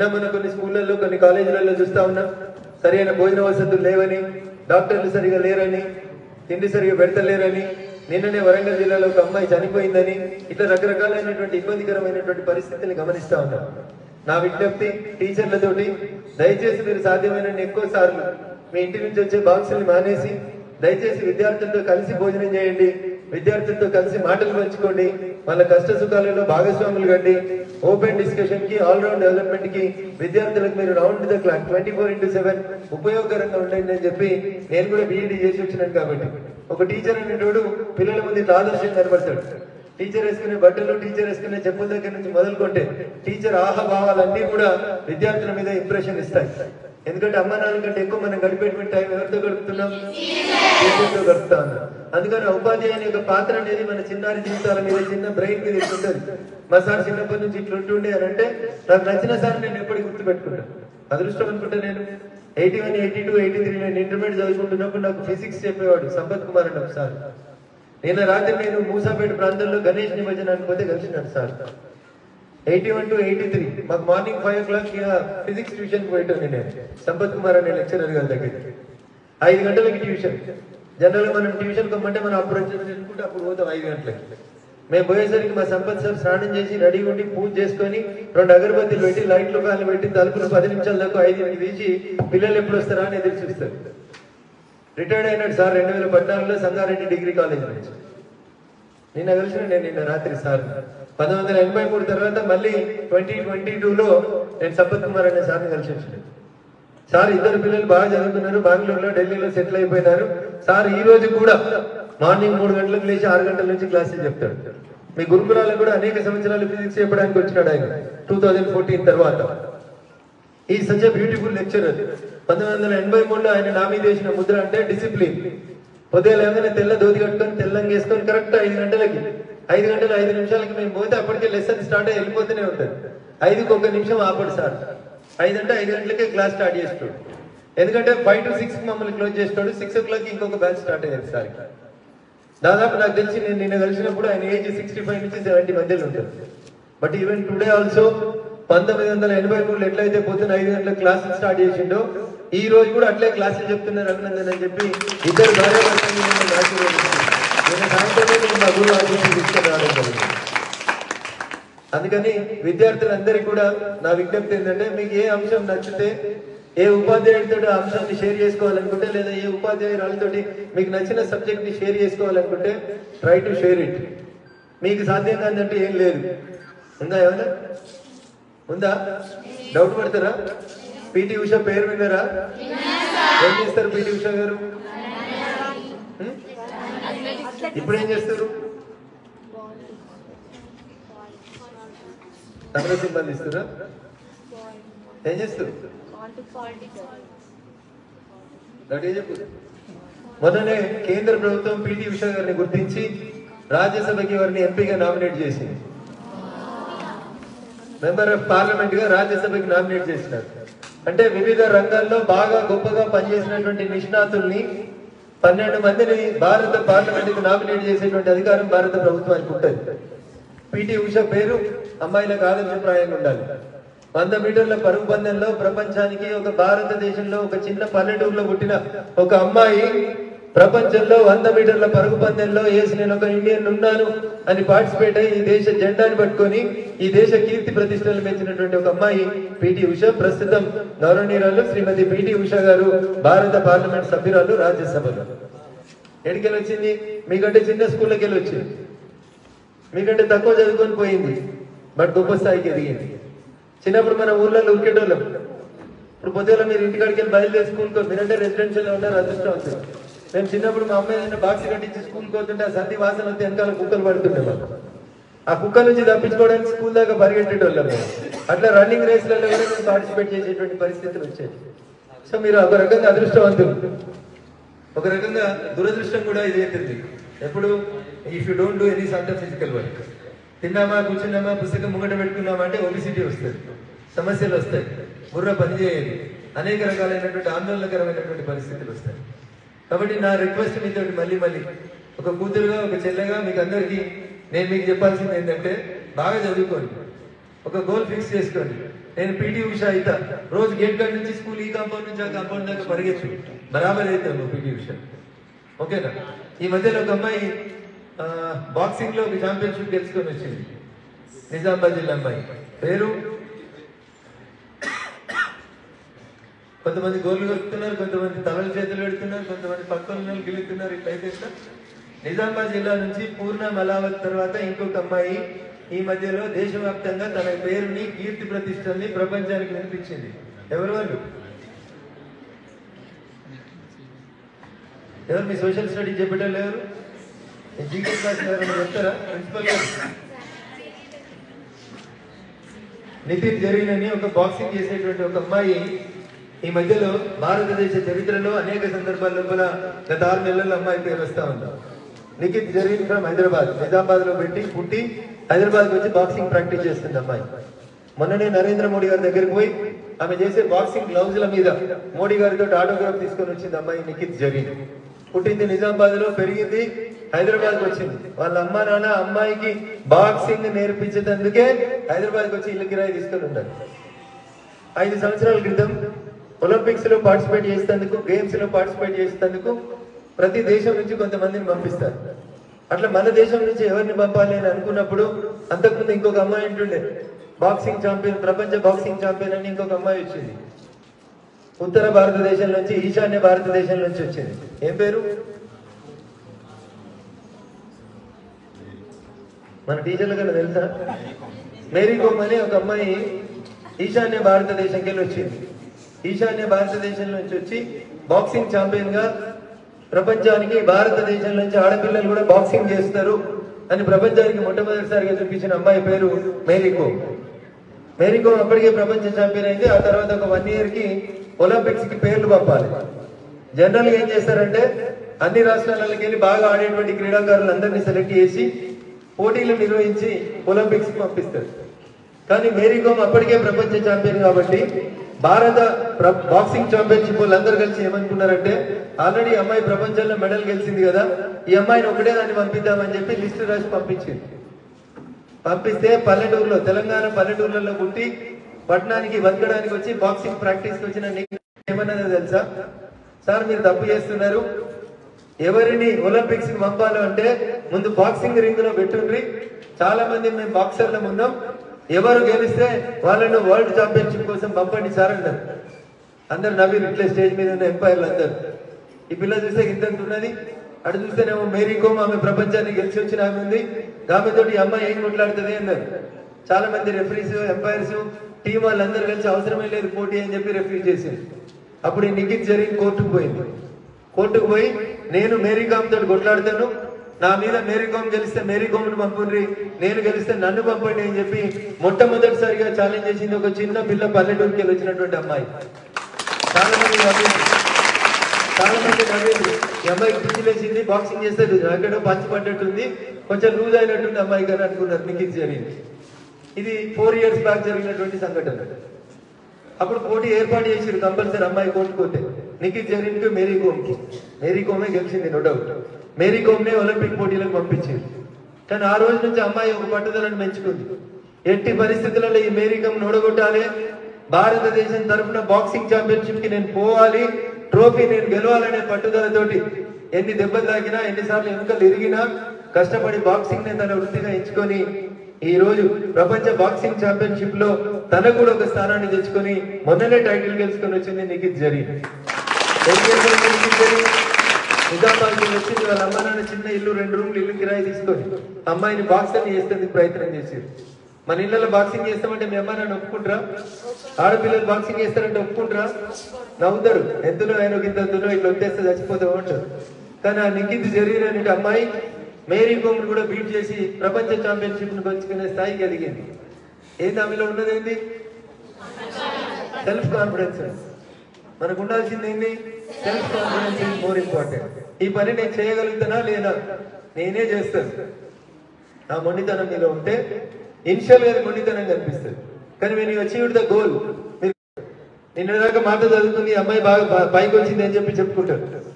నిన్న మన కొన్ని స్కూళ్ళల్లో కొన్ని కాలేజీలలో చూస్తా ఉన్నాం సరైన భోజన వసతులు లేవని డాక్టర్లు సరిగా లేరని తిండి సరిగా పెడతలేరని నిన్ననే వరంగల్ జిల్లాలో ఒక అమ్మాయి చనిపోయిందని ఇట్లా రకరకాలైనటువంటి ఇబ్బందికరమైనటువంటి పరిస్థితుల్ని గమనిస్తా ఉన్నాం నా విజ్ఞప్తి టీచర్లతోటి దయచేసి మీరు సాధ్యమైన ఎక్కువ సార్లు మీ ఇంటి నుంచి వచ్చే బాక్సుల్ని మానేసి దయచేసి విద్యార్థులతో కలిసి భోజనం చేయండి విద్యార్థులతో కలిసి మాటలు పంచుకోండి వాళ్ళ కష్ట సుఖాలలో భాగస్వాములు కండి ఓపెన్ డిస్కషన్ కి ఆల్ రౌండ్ డెవలప్మెంట్ కి విద్యార్థులకు మీరు round the clock twenty four into seven ఉపయోగకరంగా ఉండండి అని చెప్పి నేను కూడా బీఈడి చేసి వచ్చినాను కాబట్టి ఒక టీచర్ అనేటోడు పిల్లల ముందు ఇట్లా ఆదర్శం కనబడతాడు టీచర్ వేసుకునే బట్టలు టీచర్ వేసుకునే చెప్పుల దగ్గర నుంచి మొదలుకుంటే టీచర్ ఆహభావాలన్నీ కూడా విద్యార్థుల మీద ఇంప్రెషన్ ఇస్తాయి ఎందుకంటే అమ్మ నాన్న కంటే ఎక్కువ మనం గడిపేటువంటి టైం ఎవరితో గడుపుతున్నాం టీచర్తో గడుపుతా ఉన్నాం అందుకని ఉపాధ్యాయుని యొక్క పాత్ర అనేది మన చిన్నారి జీవితాల మీద చిన్న బ్రెయిన్ మీద ఇట్లుంటది మా సార్ చిన్నప్పటి నుంచి ఇట్లా ఉంటుండే అని అంటే నాకు నచ్చిన సార్ నేను ఎప్పటికీ గుర్తు పెట్టుకుంటాను అదృష్టం అనుకుంటా నేను eighty one eighty two eighty three నేను ఇంటర్మీడియట్ చదువుకుంటున్నప్పుడు నాకు ఫిజిక్స్ చెప్పేవాడు సంపత్ కుమార్ అని ఒక సార్ నిన్న రాత్రి నేను మూసాపేట ప్రాంతంలో గణేష్ నిమజ్జనానికి పోతే కలిసినాడు sir eighty one two eighty three మాకు morning five o'clock physics tuition పోయేటోని నేను సంపత్ కుమార్ అనే లెక్చరర్ గారి దగ్గరికి ఐదు గంటలకి ట్యూషన్ జనరల్ గా మనం ట్యూషన్ కమ్మంటే మనం అప్పుడు వచ్చి అనుకుంటే అప్పుడు పోతాం ఐదు గంటలకి మేము పోయేసరికి మా సంపత్ సార్ స్నానం చేసి రెడీ ఉండి పూజ చేసుకొని రెండు అగరబత్తులు పెట్టి లైట్లు కాళ్ళు పెట్టి తలుపులు పది నిమిషాల దాకా ఐదు తీసి పిల్లలు ఎప్పుడు వస్తారా అని ఎదురు చూస్తారు రిటైర్డ్ అయినాడు సార్ రెండు వేల పద్నాలుగులో సంగారెడ్డి డిగ్రీ కాలేజ్ నుంచి నిన్న కలిసిన నేను నిన్న రాత్రి సార్ పంతొమ్మిది వందల ఎనభై మూడు తర్వాత మళ్ళీ ట్వంటీ ట్వంటీ టూలో నేను సంపత్ కుమార్ అనే సార్ని కలిసి వచ్చినాను సార్ ఇద్దరు పిల్లలు బాగా చదువుతున్నారు బెంగళూరులో ఢిల్లీలో సెటిల్ అయిపోయినారు సార్ ఈ రోజు కూడా మార్నింగ్ మూడు గంటలకు లేచి ఆరు గంటల నుంచి క్లాసులు చెప్తాడు మీ గురుకులాలకు కూడా అనేక సంవత్సరాలు ఫిజిక్స్ చెప్పడానికి వచ్చినాడు ఆయన టూ థౌజండ్ ఫోర్టీన్ తర్వాత ఈ సచ్ బ్యూటిఫుల్ లెక్చరర్ పంతొమ్మిది వందల ఎనభై మూడులో ఆయన నా మీద వేసిన ముద్ర అంటే డిసిప్లిన్ ఉదయం లేవగానే తెల్ల దోతి కట్టుకొని తెల్లంగా వేసుకొని కరెక్ట్ ఐదు గంటలకి ఐదు గంటలు ఐదు నిమిషాలకి మేము పోతే అప్పటికే లెసన్ స్టార్ట్ అయ్యి వెళ్ళిపోతూనే ఉంటుంది ఐదుకి ఒక నిమిషం ఆపడు సార్ ఐదు అంటే ఐదు గంటలకే క్లాస్ స్టార్ట్ చేస్తాడు ఎందుకంటే ఫైవ్ టు సిక్స్ మమ్మల్ని క్లోజ్ చేస్తాడు సిక్స్ ఓ క్లాక్ ఇంకొక బ్యాచ్ స్టార్ట్ అయ్యేది సార్ దాదాపు నాకు తెలిసి నేను నిన్న కలిసినప్పుడు ఆయన ఏజ్ సిక్స్టీ ఫైవ్ నుంచి సెవెంటీ మధ్యలో ఉంటుంది బట్ ఈవెన్ టుడే ఆల్సో పంతొమ్మిది వందల ఎనభై మూడులో ఎట్లయితే పొద్దున ఐదు గంటల క్లాసులు స్టార్ట్ చేసిండో ఈ రోజు కూడా అట్లే క్లాసులు చెప్తున్నారు అభినందన్ అని చెప్పి ఇద్దరు భార్యాభర్తలు నన్ను ఆశీర్వదించారు. నిన్న సాయంత్రమే నేను మా గురువు ఆశీస్సులు తీసుకొని రావడం జరిగింది అందుకని విద్యార్థులందరికీ కూడా నా విజ్ఞప్తి ఏంటంటే మీకు ఏ అంశం నచ్చితే ఏ ఉపాధ్యాయుడితో ఆ అంశాన్ని షేర్ చేసుకోవాలనుకుంటే లేదా ఏ ఉపాధ్యాయురాలతోటి మీకు నచ్చిన సబ్జెక్ట్ ని షేర్ చేసుకోవాలనుకుంటే ట్రై టు షేర్ ఇట్ మీకు సాధ్యం కాదంటే ఏం లేదు ఉందా ఏమన్నా ఉందా డౌట్ పడతారా పిటి ఉష పేరు విన్నారా ఏం చేస్తారు పిటి ఉష గారు హ్మ్? ఇప్పుడు ఏం చేస్తారు తమిళ సింబల్ ఇస్తారా ఏం చేస్తారు గట్టిగా చెప్పు మొన్ననే కేంద్ర ప్రభుత్వం పిటి ఉషా గారిని గుర్తించి రాజ్యసభకి వారిని ఎంపీగా నామినేట్ చేసింది మెంబర్ ఆఫ్ పార్లమెంట్ గా రాజ్యసభకి నామినేట్ చేసినారు అంటే వివిధ రంగాల్లో బాగా గొప్పగా పనిచేసినటువంటి నిష్ణాతుల్ని పన్నెండు మందిని భారత పార్లమెంట్ కి నామినేట్ చేసేటువంటి అధికారం భారత ప్రభుత్వానికి ఉంటుంది పిటి ఉష పేరు అమ్మాయిలకు ఆదర్శప్రాయంగా ఉండాలి వంద మీటర్ల పరుగు పందెంలో ప్రపంచానికి ఒక భారతదేశంలో ఒక చిన్న పల్లెటూరులో పుట్టిన ఒక అమ్మాయి ప్రపంచంలో వంద మీటర్ల పరుగు పందెంలో వేసి నేను ఒక ఇండియన్ ఉన్నాను అని పార్టిసిపేట్ అయ్యి ఈ దేశ జెండాని పట్టుకొని ఈ దేశ కీర్తి ప్రతిష్టలు పెంచినటువంటి ఒక అమ్మాయి పిటి ఉష ప్రస్తుతం గౌరవనీయురాలు శ్రీమతి పిటి ఉష గారు భారత పార్లమెంట్ సభ్యురాలు రాజ్యసభలో ఎడికెళ్ళి వచ్చింది మీకంటే చిన్న స్కూల్లోకి వెళ్ళి వచ్చింది మీకంటే తక్కువ చదువుకొని పోయింది బట్ గొప్ప స్థాయికి ఎదిగింది చిన్నప్పుడు మన ఊర్లలో ఉరికేటోళ్ళం ఇప్పుడు పొద్దున మీరు ఇంటికాడికి వెళ్ళి బయలుదేరి స్కూల్కి మీరంటే రెసిడెన్షియల్ లో ఉన్నారు అదృష్టం అవుతుంది మేము చిన్నప్పుడు మా అమ్మాయి ఏదైనా బాక్స్ కట్టించి స్కూల్కి పోతుంటే ఆ సంధి వాసన వస్తే వెనకాల కుక్కలు పడుతుండే మాకు ఆ కుక్క నుంచి తప్పించుకోవడానికి స్కూల్ దాకా పరిగెట్టేటోళ్ళం మేము అట్లా రన్నింగ్ రేస్లలో కూడా మేము పార్టిసిపేట్ చేసేటువంటి పరిస్థితులు వచ్చాయి సో మీరు ఒక రకంగా అదృష్టవంతులు ఒక రకంగా దురదృష్టం కూడా ఇది అవుతుంది ఎప్పుడు if you don't do any sort of physical work తిన్నామా కూర్చున్నామా పుస్తకం ముంగట పెట్టుకున్నామా అంటే ఒబిసిటీ వస్తుంది సమస్యలు వస్తాయి బుర్ర పనిచేయదు అనేక రకాలైనటువంటి ఆందోళనకరమైనటువంటి పరిస్థితులు వస్తాయి కాబట్టి నా రిక్వెస్ట్ మీతో మళ్ళీ మళ్ళీ ఒక కూతురుగా ఒక చెల్లెగా మీకు అందరికీ నేను మీకు చెప్పాల్సింది ఏంటంటే బాగా చదువుకోండి ఒక గోల్ ఫిక్స్ చేసుకోండి నేను పీటీ ఉషా అయితా రోజు గేట్ కాడ నుంచి స్కూల్ ఈ కాంపౌండ్ నుంచి ఆ కాంపౌండ్ దాకా పరిగెత్తు బరాబర్ అవుతావు నువ్వు పీటీ ఉషా ఓకేనా ఈ మధ్యలో ఒక అమ్మాయి బాక్సింగ్ లో ఒక ఛాంపియన్షిప్ గెలుచుకొని వచ్చింది నిజామాబాద్ జిల్లా అమ్మాయి పేరు కొంతమంది గోళ్ళు కొడుతున్నారు కొంతమంది తలల చేతులు పెడుతున్నారు కొంతమంది పక్కన ఉన్న వాళ్ళు గిలుతున్నారు ఇట్లయితే ఎట్లా? నిజామాబాద్ జిల్లా నుంచి పూర్ణ మలావత్ తర్వాత ఇంకొక అమ్మాయి ఈ మధ్యలో దేశవ్యాప్తంగా తన పేరుని కీర్తి ప్రతిష్టల్ని ప్రపంచానికి వినిపించింది ఎవరు వాళ్ళు ఎవరు మీ సోషల్ స్టడీ చెప్పేటోళ్ళు ఎవరు జీకే క్లాస్ ఎవరైనా చెప్తారా ప్రిన్సిపల్ గారు నితిన్ జరీన్ అని ఒక బాక్సింగ్ చేసేటువంటి ఒక అమ్మాయి ఈ మధ్యలో భారతదేశ చరిత్రలో అనేక సందర్భాల్లో కూడా గత ఆరు నెలల్లో అమ్మాయి పేరు వస్తా ఉంది నిఖిత్ జరీన్ ఫ్రమ్ హైదరాబాద్ నిజామాబాద్ లో పెట్టి పుట్టి హైదరాబాద్ వచ్చి బాక్సింగ్ ప్రాక్టీస్ చేస్తుంది అమ్మాయి మొన్ననే నరేంద్ర మోడీ గారి దగ్గరికి పోయి ఆమె చేసే బాక్సింగ్ గ్లౌజుల మీద మోడీ గారితో ఆటోగ్రాఫ్ తీసుకొని వచ్చింది అమ్మాయి నిఖిత్ జరీన్ పుట్టింది నిజామాబాద్ లో పెరిగింది హైదరాబాద్ కు వచ్చింది వాళ్ళ అమ్మ నాన్న అమ్మాయికి బాక్సింగ్ నేర్పించేందుకే హైదరాబాద్ కు వచ్చి ఇల్లు కిరాయి తీసుకొని ఉన్నారు ఐదు సంవత్సరాల క్రితం ఒలింపిక్స్ లో పార్టిసిపేట్ చేసేందుకు గేమ్స్ లో పార్టిసిపేట్ చేసేందుకు ప్రతి దేశం నుంచి కొంతమందిని పంపిస్తారు అట్లా మన దేశం నుంచి ఎవరిని పంపాలి అని అనుకున్నప్పుడు అంతకుముందు ఇంకొక అమ్మాయి ఉంటుండే బాక్సింగ్ ఛాంపియన్ ప్రపంచ బాక్సింగ్ ఛాంపియన్ అని ఇంకొక అమ్మాయి వచ్చింది ఉత్తర భారతదేశం నుంచి ఈశాన్య భారతదేశం నుంచి వచ్చింది ఏం పేరు మన టీచర్లు కన్నా తెలుసా మేరీ కోమ్ అని ఒక అమ్మాయి ఈశాన్య భారతదేశంకి వెళ్ళి వచ్చింది ఈశాన్య భారతదేశం నుంచి వచ్చి బాక్సింగ్ ఛాంపియన్ గా ప్రపంచానికి భారతదేశం నుంచి ఆడపిల్లలు కూడా బాక్సింగ్ చేస్తారు అని ప్రపంచానికి మొట్టమొదటిసారిగా చూపించిన అమ్మాయి పేరు మేరీ కోమ్ మేరీ కోమ్ అప్పటికే ప్రపంచ ఛాంపియన్ అయింది ఆ తర్వాత ఒక వన్ ఇయర్ కి ఒలింపిక్స్ కి పేర్లు పంపాలి జనరల్ గా ఏం చేస్తారంటే అన్ని రాష్ట్రాలకి వెళ్ళి బాగా ఆడేటువంటి క్రీడాకారులందరినీ సెలెక్ట్ చేసి పోటీలు నిర్వహించి ఒలింపిక్స్ కి పంపిస్తారు కానీ మేరీ కోమ్ అప్పటికే ప్రపంచ ఛాంపియన్ కాబట్టి భారత ప్ర- బాక్సింగ్ ఛాంపియన్షిప్ వాళ్ళందరూ కలిసి ఏమనుకున్నారంటే ఆల్రెడీ అమ్మాయి ప్రపంచంలో మెడల్ గెలిచింది కదా ఈ అమ్మాయిని ఒకటే దాన్ని పంపిద్దామని చెప్పి లిస్టు రాసి పంపించింది పంపిస్తే పల్లెటూరులో తెలంగాణ పల్లెటూర్లలో పుట్టి పట్టణానికి బతకడానికి వచ్చి బాక్సింగ్ ప్రాక్టీస్ వచ్చిన నీకు ఏమన్నదో తెలుసా సార్ మీరు తప్పు చేస్తున్నారు ఎవరిని ఒలింపిక్స్ కి పంపాలో అంటే ముందు బాక్సింగ్ రింగ్ లో పెట్టుండ్రి చాలా మంది మేము బాక్సర్లం ఉన్నాం ఎవరు గెలిస్తే వాళ్ళను వరల్డ్ ఛాంపియన్షిప్ కోసం పంపండి సార్ అన్నారు అందరు నవీన్ ఇట్లా స్టేజ్ మీద ఉన్న ఎంపైర్లు అందరు ఈ పిల్ల చూస్తే ఇంత ఉన్నది అటు చూస్తేనేమో మేరీ కోమ్ ఆమె ప్రపంచాన్ని గెలిచి వచ్చిన ఆమె ఉంది ఆమెతో ఈ అమ్మాయి ఏం కొట్లాడుతుంది అన్నారు చాలా మంది రెఫరీస్ ఎంపైర్స్ టీం వాళ్ళందరూ కలిసి అవసరమే లేదు పోటీ అని చెప్పి రెఫరీ చేసింది అప్పుడు ఈ నిఖిత్ జరిగి కోర్టుకు పోయింది కోర్టుకు పోయి నేను మేరీ కామ్ తోటి కొట్లాడతాను నా మీద మేరీ కామ్ గెలిస్తే మేరీ కామ్ ను పంపుండ్రి నేను గెలిస్తే నన్ను పంపండి అని చెప్పి మొట్టమొదటిసారిగా ఛాలెంజ్ చేసింది ఒక చిన్న పిల్ల పల్లెటూరుకి వెళ్ళి వచ్చినటువంటి అమ్మాయి చాలా మంది నవ్విండ్రు. చాలా మంది నవ్విండ్రు. ఈ అమ్మాయికి పిచ్చి లేచింది బాక్సింగ్ చేస్తే ఎక్కడో పంచి పడ్డట్టుంది కొంచెం లూజ్ అయినట్టుంది అమ్మాయి కానీ అనుకున్నారు నిఖిత్ జరిగింది ఇది ఫోర్ ఇయర్స్ బ్యాక్ జరిగినటువంటి సంఘటన అప్పుడు పోటీ ఏర్పాటు చేసిరు కంపల్సరీ అమ్మాయి కోర్టుకోతే నిఖిత్ జరీన్ కి మేరీ కోమ్ కి మేరీ కోమే గెలిచింది నో డౌట్ మేరీ కోమ్ నే ఒలింపిక్ పోటీలకు పంపించింది కానీ ఆ రోజు నుంచి అమ్మాయి ఒక పట్టుదలను పెంచుకుంది ఎట్టి పరిస్థితులలో ఈ మేరీ కోమ్ ఓడగొట్టాలి భారతదేశం తరఫున బాక్సింగ్ ఛాంపియన్షిప్ కి నేను పోవాలి ట్రోఫీ నేను గెలవాలనే పట్టుదలతోటి ఎన్ని దెబ్బలు తాకినా ఎన్నిసార్లు ఎముకలు ఇరిగినా కష్టపడి బాక్సింగ్ ని తన వృత్తిగా ఎంచుకొని ఈ రోజు ప్రపంచ బాక్సింగ్ ఛాంపియన్షిప్ లో తన కూడా ఒక స్థానాన్ని తెచ్చుకొని మొన్ననే టైటిల్ గెలుచుకొని వచ్చింది నిఖిత్ జరీ నిజామాబాద్ కి వచ్చింది వాళ్ళ అమ్మ నాన్న చిన్న ఇల్లు రెండు రూమ్లు ఇల్లు కిరాయి తీసుకొని అమ్మాయిని బాక్సర్ చేసేందుకు ప్రయత్నం చేశారు మన ఇళ్ళలో బాక్సింగ్ చేస్తామంటే మీ అమ్మ నాన్న ఒప్పుకుంటారా ఆడపిల్లలు బాక్సింగ్ చేస్తారంటే ఒప్పుకుంటారా నవ్వుతారు ఎంతలో ఆయన ఇంత ఎంతలో ఇట్లా వచ్చేస్తే చచ్చిపోతావు అంటారు కానీ ఆ నిఖిత్ జరీర్ అనే అమ్మాయి మేరీ కోమ్ కూడా బీట్ చేసి ప్రపంచ ఛాంపియన్షిప్ ను పంచుకునే స్థాయికి ఎదిగింది ఏంది ఆమెలో ఉన్నది ఏంది సెల్ఫ్ కాన్ఫిడెన్స్ మనకు ఉండాల్సింది ఏంది self confidence is more important ఈ పని నేను చేయగలుగుతానా లేదా నేనే చేస్తాను ఆ మొండితనం మీలో ఉంటే ఇనిషియల్ గా అది మొండితనం కనిపిస్తుంది కానీ నేను అచీవ్డ్ ద గోల్ నిన్న దాకా మాట చదువుతుంది ఈ అమ్మాయి బాగా ప- పైకి వచ్చింది అని చెప్పి చెప్పుకుంటారు